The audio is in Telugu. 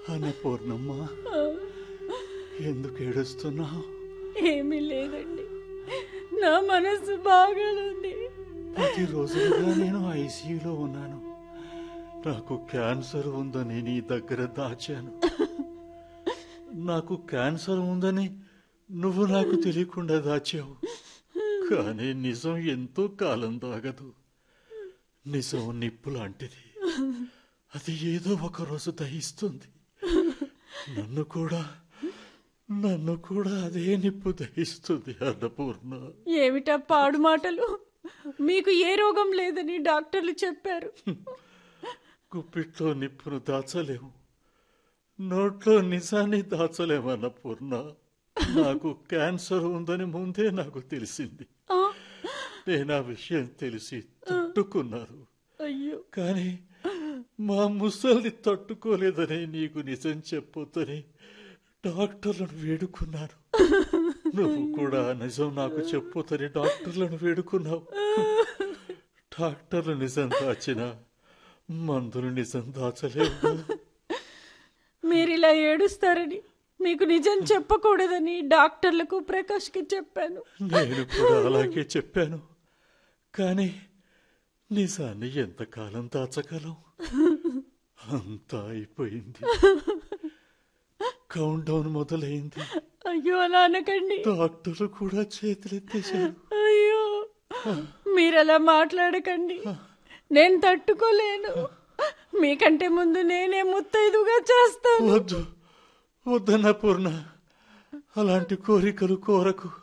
అన్నపూర్ణమ్మ ఎందుకు ఏడుస్తున్నావు ఏమీ లేదండి నా మనసు బాగానుంది పది రోజులుగా నేను ఐసీయూలో ఉన్నాను నాకు క్యాన్సర్ ఉందని నీ దగ్గర దాచాను నాకు క్యాన్సర్ ఉందని నువ్వు నాకు తెలియకుండా దాచావు కానీ నిజం ఎంతో కాలం దాగదు నిజం నిప్పు లాంటిది అది ఏదో ఒక రోజు దహిస్తుంది నన్ను కూడా నన్ను కూడా అదే నిప్పు దహిస్తుంది అన్నపూర్ణ ఏమిటా పాడు మాటలు మీకు ఏ రోగం లేదని డాక్టర్లు చెప్పారు గుప్పిట్లో నిప్పును దాచలేము నోట్లో నిజాన్ని దాచలేమన్న పూర్ణ నాకు క్యాన్సర్ ఉందని ముందే నాకు తెలిసింది ఆ, నేను ఆ విషయం తెలిసి తట్టుకున్నాను అయ్యో కానీ మా ముసల్ని తట్టుకోలేదని నీకు నిజం చెప్పొద్దని డాక్టర్లను వేడుకున్నాను నువ్వు కూడా నిజం నాకు చెప్పొద్దని డాక్టర్లను వేడుకున్నావు డాక్టర్లు నిజం దాచిన మందులు నిజం దాచలేవు మీరు ఇలా ఏడుస్తారని మీకు నిజం చెప్పకూడదని డాక్టర్లకు ప్రకాష్కి చెప్పాను నేను కూడా అలాగే చెప్పాను కానీ నిజాన్ని ఎంతకాలం దాచగలం అంతా అయిపోయింది కౌంట్ డౌన్ మొదలైంది అయ్యో అలా అనకండి డాక్టర్లు కూడా చేతులెత్తేశారు అయ్యో మీరు అలా మాట్లాడకండి నేను తట్టుకోలేను మీకంటే ముందు నేనే ముత్తైదుగా చేస్తాను వద్దు వద్దన్న పూర్ణ అలాంటి కోరికలు కోరకు